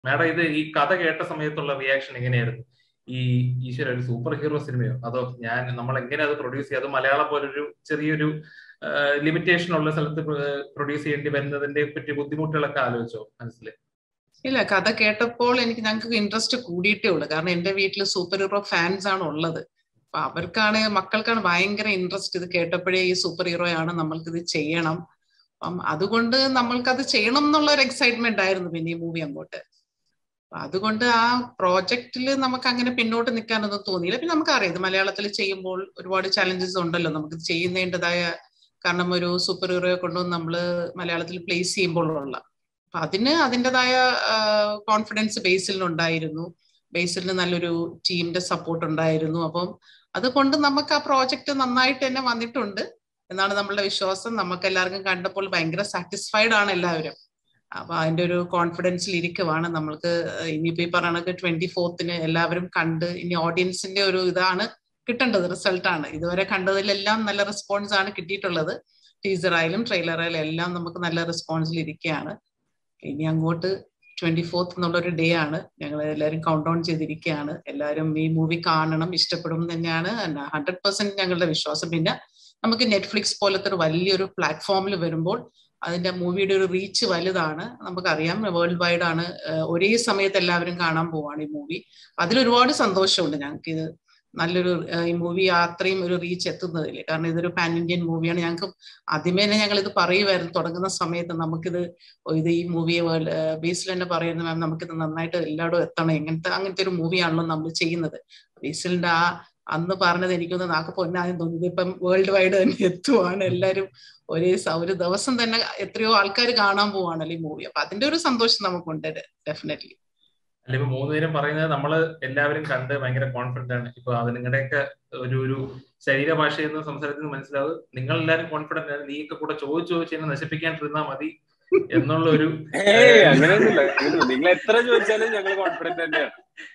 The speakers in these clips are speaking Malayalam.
മാഡം ഇത് ഈ കഥ കേട്ട സമയത്തുള്ള റിയാക്ഷൻ എങ്ങനെയായിരുന്നു ഈ ഈശ്വര ഒരു സൂപ്പർ ഹീറോ സിനിമയോ അതോ ഞാൻ നമ്മൾ എങ്ങനെ അത് പ്രൊഡ്യൂസ് ചെയ്യും അത് മലയാളം പോലൊരു ചെറിയൊരു ലിമിറ്റേഷൻ ഉള്ള സ്ഥലത്ത് പ്രൊഡ്യൂസ് ചെയ്യേണ്ടി വരുന്നതിന്റെ പറ്റി ബുദ്ധിമുട്ടുകളൊക്കെ ആലോചിച്ചോ മനസ്സിൽ ഇല്ല കഥ കേട്ടപ്പോൾ എനിക്ക് ഞങ്ങൾക്ക് ഇൻട്രസ്റ്റ് കൂടിയിട്ടേ ഉള്ളൂ കാരണം എന്റെ വീട്ടിൽ സൂപ്പർ ഹീറോ ഫാൻസ് ആണ് ഉള്ളത് അപ്പൊ അവർക്കാണ് മക്കൾക്കാണ് ഭയങ്കര ഇൻട്രസ്റ്റ് ഇത് കേട്ടപ്പോഴേ ഈ സൂപ്പർ ഹീറോ ആണ് നമ്മൾക്ക് ഇത് ചെയ്യണം അപ്പം അതുകൊണ്ട് നമ്മൾക്കത് ചെയ്യണം എന്നുള്ള ഒരു എക്സൈറ്റ്മെന്റ് ആയിരുന്നു പിന്നെ ഈ മൂവി അങ്ങോട്ട് അതുകൊണ്ട് ആ പ്രോജക്റ്റിൽ നമുക്ക് അങ്ങനെ പിന്നോട്ട് നിൽക്കാനൊന്നും തോന്നിയില്ല പിന്നെ നമുക്കറിയാം ഇത് മലയാളത്തിൽ ചെയ്യുമ്പോൾ ഒരുപാട് ചലഞ്ചസ് ഉണ്ടല്ലോ നമുക്ക് ചെയ്യേണ്ടതായ കാരണം ഒരു സൂപ്പർ ഹീറോയെ കൊണ്ടുവന്ന് നമ്മൾ മലയാളത്തിൽ പ്ലേസ് ചെയ്യുമ്പോഴുള്ള അപ്പൊ അതിന് അതിൻ്റെതായ കോൺഫിഡൻസ് ബേസിലുണ്ടായിരുന്നു ബേസിലിന് നല്ലൊരു ടീമിന്റെ സപ്പോർട്ട് ഉണ്ടായിരുന്നു അപ്പം അതുകൊണ്ട് നമുക്ക് ആ പ്രോജക്റ്റ് നന്നായിട്ട് തന്നെ വന്നിട്ടുണ്ട് എന്നാണ് നമ്മളുടെ വിശ്വാസം നമുക്ക് എല്ലാവർക്കും കണ്ടപ്പോൾ ഭയങ്കര സാറ്റിസ്ഫൈഡ് ആണ് എല്ലാവരും അപ്പൊ അതിന്റെ ഒരു കോൺഫിഡൻസിൽ ഇരിക്കുവാണ് നമ്മൾക്ക് ഇനിയിപ്പോ ഈ പറയണത് ട്വന്റി ഫോർത്തിന് എല്ലാവരും കണ്ട് ഇനി ഓഡിയൻസിന്റെ ഒരു ഇതാണ് കിട്ടേണ്ടത് റിസൾട്ടാണ് ഇതുവരെ കണ്ടതിലെല്ലാം നല്ല റെസ്പോൺസ് ആണ് കിട്ടിയിട്ടുള്ളത് ടീസർ ആയാലും ട്രെയിലർ ആയാലും എല്ലാം നമുക്ക് നല്ല റെസ്പോൺസിൽ ഇരിക്കുകയാണ് ഇനി അങ്ങോട്ട് ട്വന്റി ഫോർത്ത് എന്നുള്ള ഒരു ഡേ ആണ് ഞങ്ങൾ എല്ലാവരും കൗണ്ട് ഡൗൺ ചെയ്തിരിക്കുകയാണ് എല്ലാവരും ഈ മൂവി കാണണം ഇഷ്ടപ്പെടും തന്നെയാണ് ഹൺഡ്രഡ് പെർസെന്റ് ഞങ്ങളുടെ വിശ്വാസം പിന്നെ നമുക്ക് നെറ്റ്ഫ്ലിക്സ് പോലത്തെ ഒരു വലിയൊരു പ്ലാറ്റ്ഫോമിൽ വരുമ്പോൾ അതിന്റെ മൂവിയുടെ ഒരു റീച്ച് വലുതാണ് നമുക്കറിയാം വേൾഡ് വൈഡ് ആണ് ഒരേ സമയത്ത് എല്ലാവരും കാണാൻ പോവാണ് ഈ മൂവി അതിൽ ഒരുപാട് സന്തോഷമുണ്ട് ഞങ്ങൾക്ക് ഇത് നല്ലൊരു ഈ മൂവി അത്രയും ഒരു റീച്ച് എത്തുന്നതിൽ കാരണം ഇതൊരു പാൻ ഇന്ത്യൻ മൂവിയാണ് ഞങ്ങൾക്ക് ആദ്യമേ തന്നെ ഞങ്ങൾ ഇത് പറയുമായിരുന്നു തുടങ്ങുന്ന സമയത്ത് നമുക്കിത് ഇത് ഈ മൂവിയെ ബേസിൽ തന്നെ പറയുന്നത് മാം നമുക്കിത് നന്നായിട്ട് എല്ലായിടും എത്തണം എങ്ങനത്തെ അങ്ങനത്തെ ഒരു മൂവിയാണല്ലോ നമ്മൾ ചെയ്യുന്നത് ബേസിലിന്റെ ആ അന്ന് പറഞ്ഞത് എനിക്കൊന്ന് നാക്ക് പൊന്നാദ്യം തോന്നിയത് ഇപ്പം വേൾഡ് വൈഡ് തന്നെ എത്തുവാണ് എല്ലാവരും ഒരേ ഒരു ദിവസം തന്നെ എത്രയോ ആൾക്കാർ കാണാൻ പോവാണല്ലോ ഈ മൂവി അപ്പൊ അതിന്റെ ഒരു സന്തോഷം നമുക്കുണ്ട് ഡെഫിനറ്റ്ലി അല്ല ഇപ്പൊ മൂന്നുപേരും പറയുന്നത് നമ്മള് എല്ലാവരും കണ്ട് ഭയങ്കര കോൺഫിഡന്റ് ആണ് ഇപ്പൊ അത് നിങ്ങളുടെയൊക്കെ ഒരു ഒരു ശരീരഭാഷയിൽ നിന്ന് സംസാരത്തിൽ നിന്ന് മനസ്സിലാവും നിങ്ങൾ എല്ലാവരും കോൺഫിഡന്റ് ആണ് നീയൊക്കെ കൂടെ ചോദിച്ചു ചോദിച്ച് എന്നെ നശിപ്പിക്കാണ്ടിരുന്നാൽ മതി എന്നുള്ള ഒരു അങ്ങനെയൊന്നുമില്ല നിങ്ങൾ എത്ര ചോദിച്ചാലും ഞങ്ങൾ കോൺഫിഡന്റ് തന്നെയാണ്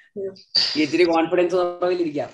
ഇച്ചിരി കോൺഫിഡൻസ് കുറവിലിരിക്കാം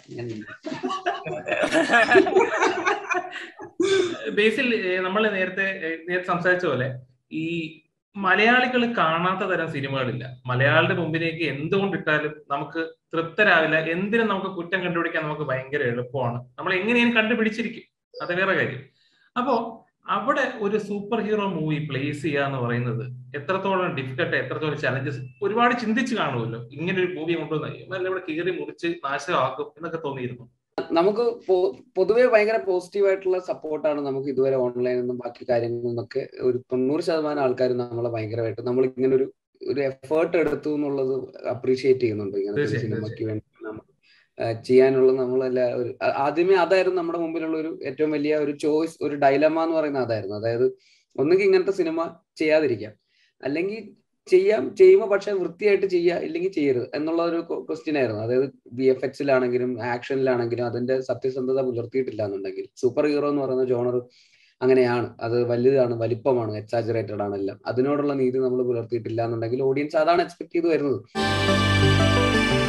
ബേസിൽ നമ്മൾ നേരത്തെ നേരത്തെ സംസാരിച്ച പോലെ ഈ മലയാളികൾ കാണാത്ത തരം സിനിമകളില്ല മലയാളിയുടെ മുമ്പിലേക്ക് എന്തുകൊണ്ടിട്ടാലും നമുക്ക് തൃപ്തരാവില്ല എന്തിനും നമുക്ക് കുറ്റം കണ്ടുപിടിക്കാൻ നമുക്ക് ഭയങ്കര എളുപ്പമാണ് നമ്മൾ എങ്ങനെയും കണ്ടുപിടിച്ചിരിക്കും അത് വേറെ കാര്യം അപ്പോ അവിടെ ഒരു സൂപ്പർ ഹീറോ മൂവി പ്ലേസ് ചെയ്യുക എന്ന് പറയുന്നത് എത്രത്തോളം ഡിഫിക്കൽട്ട് എത്രത്തോളം ചലഞ്ചസ് ഒരുപാട് ചിന്തിച്ച് കാണുമല്ലോ ഇങ്ങനെ ഒരു മൂവി കൊണ്ടുവന്ന ഇവിടെ കീറി മുറിച്ച് നാശമാക്കും എന്നൊക്കെ തോന്നിയിരുന്നു നമുക്ക് പൊതുവെ ഭയങ്കര പോസിറ്റീവ് ആയിട്ടുള്ള സപ്പോർട്ടാണ് നമുക്ക് ഇതുവരെ ഓൺലൈനിൽ നിന്നും ബാക്കി കാര്യങ്ങളിൽ നിന്നൊക്കെ ഒരു തൊണ്ണൂറ് ശതമാനം ആൾക്കാർ നമ്മളെ ഭയങ്കരമായിട്ട് നമ്മൾ ഇങ്ങനെ ഒരു ഒരു എഫേർട്ട് എടുത്തു എന്നുള്ളത് അപ്രീഷിയേറ്റ് ചെയ്യുന്നുണ്ട് ഇങ്ങനത്തെ സിനിമയ്ക്ക് വേണ്ടി നമ്മൾ ചെയ്യാനുള്ള നമ്മളല്ല ഒരു ആദ്യമേ അതായിരുന്നു നമ്മുടെ മുമ്പിലുള്ള ഒരു ഏറ്റവും വലിയ ഒരു ചോയ്സ് ഒരു ഡൈലമ എന്ന് പറയുന്നത് അതായിരുന്നു അതായത് ഒന്നുകിൽ ഇങ്ങനത്തെ സിനിമ ചെയ്യാതിരിക്കാം അല്ലെങ്കിൽ ചെയ്യാം ചെയ്യുമ്പോൾ പക്ഷെ വൃത്തിയായിട്ട് ചെയ്യുക ഇല്ലെങ്കിൽ ചെയ്യരുത് എന്നുള്ള ഒരു ക്വസ്റ്റ്യൻ ആയിരുന്നു അതായത് ബി എഫ് എക്സിലാണെങ്കിലും ആക്ഷനിലാണെങ്കിലും അതിന്റെ സത്യസന്ധത പുലർത്തിയിട്ടില്ല എന്നുണ്ടെങ്കിൽ സൂപ്പർ ഹീറോ എന്ന് പറയുന്ന ജോണർ അങ്ങനെയാണ് അത് വലുതാണ് വലിപ്പമാണ് എക്സാജറേറ്റഡ് ആണ് എല്ലാം അതിനോടുള്ള നീതി നമ്മൾ പുലർത്തിയിട്ടില്ല എന്നുണ്ടെങ്കിൽ ഓഡിയൻസ് അതാണ് എക്സ്പെക്ട് ചെയ്ത് വരുന്നത്